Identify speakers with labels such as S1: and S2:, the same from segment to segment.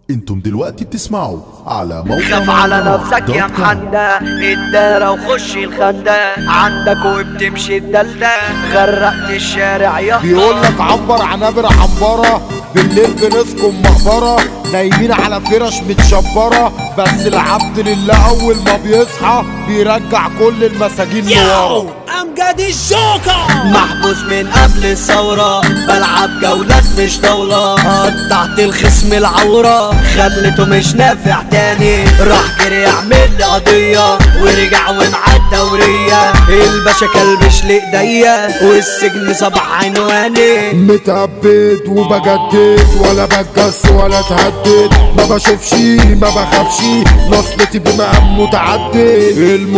S1: انتم دلوقتي بتسمعوا على موقع
S2: خاف على نفسك يا
S1: دوت كوم.
S2: محندة الدارة وخش الخندة عندك وبتمشي الدلدة غرقت الشارع يا
S3: بيقول لك عبر عنابر عنبرة بالليل بنسكن مقبرة نايمين على فرش متشبرة بس العبد لله أول ما بيصحى بيرجع كل المساجين لورا
S4: امجد الجوكر
S2: محبوس من قبل الثورة بلعب جولات مش دولة قطعت الخصم العورة خليته مش نافع تاني راح جري يعمل لي قضية ورجع ومعاه الدورية الباشا كلبش لإيديا والسجن سبع عنواني
S3: متأبد وبجدد ولا بتجس ولا اتهدد ما بشوفش ما بخافش نصلتي بمقام متعدد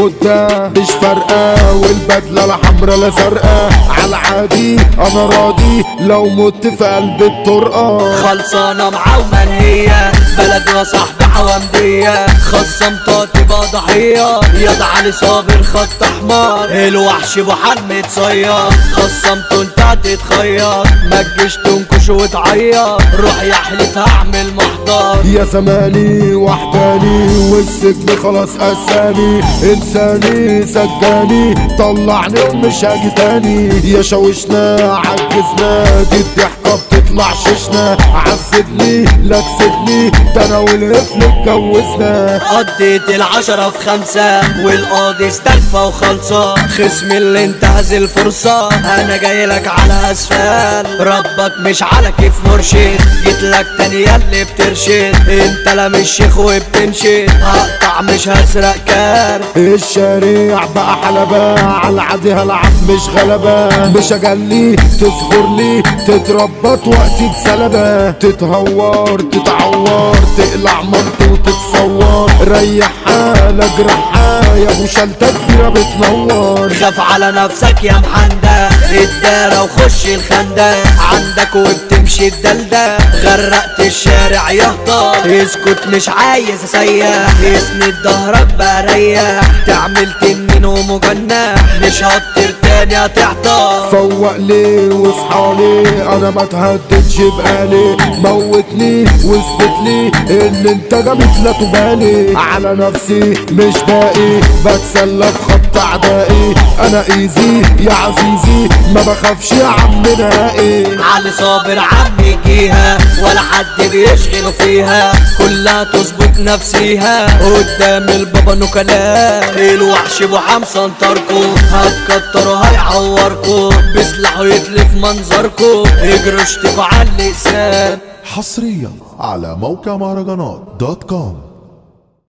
S3: المدة مش فارقة والبدلة لا حمرا لا زرقاء على عادي انا راضي لو مت في قلب الطرقة
S2: خلصانة معاه ومنية بلد وصاحبي حوامدية خصمت تبقى ضحية ياض علي صابر خط احمر الوحش ابو حمد صياد خصمته انت هتتخيط ما تجيش تنكش وتعيط روح يا حلت هعمل محضر
S3: يا زماني وحداني والسجن خلاص قساني انساني سجاني طلعني ومش هاجي تاني يا شوشنا عجزنا دي الضحكة بتطلع ششنا عذبني لا تسيبني ده انا والقفل اتجوزنا
S2: قضيت العشرة في خمسة والقاضي استلفى وخلصة خصم اللي انتهز الفرصة انا جاي لك على اسفل ربك مش على كيف مرشد جيت لك تاني ياللي بترشد انت لا مش شيخ وبتنشد هقطع مش هسرق كارت
S3: الشارع بقى حلبة على العادي هلعب مش غلبة مش اجلي تصغر لي تتربط وقتي بسلبة تتهور تتعور تقلع منطق وتتصور ريح حالك جرحها يا ابو شلتة كبيرة بتنور
S2: خاف على نفسك يا محندة الدارة وخش الخندة عندك وبتمشي الدلدة غرقت الشارع يهطل اسكت مش عايز اسيح اسند ظهرك بريح تعمل تنين ومجنح مش هطير تاني هتحتار
S3: فوق لي واصحى لي انا ما تهددش بقالي موتني واثبت لي ان انت جامد لا تبالي على نفسي مش باقي بتسلى في خط اعدائي انا ايزي يا عزيزي ما بخافش يا عم نهائي
S2: علي صابر عم يجيها ولا حد بيشغله فيها كلها تظبط نفسيها قدام البابا نكلاء الوحش ابو حمصة انطركو هتكتروا هيعوركو بسلاحه يتلف منظركو اجروا اشتكوا على اللسان
S1: حصريا على موقع مهرجانات دوت كوم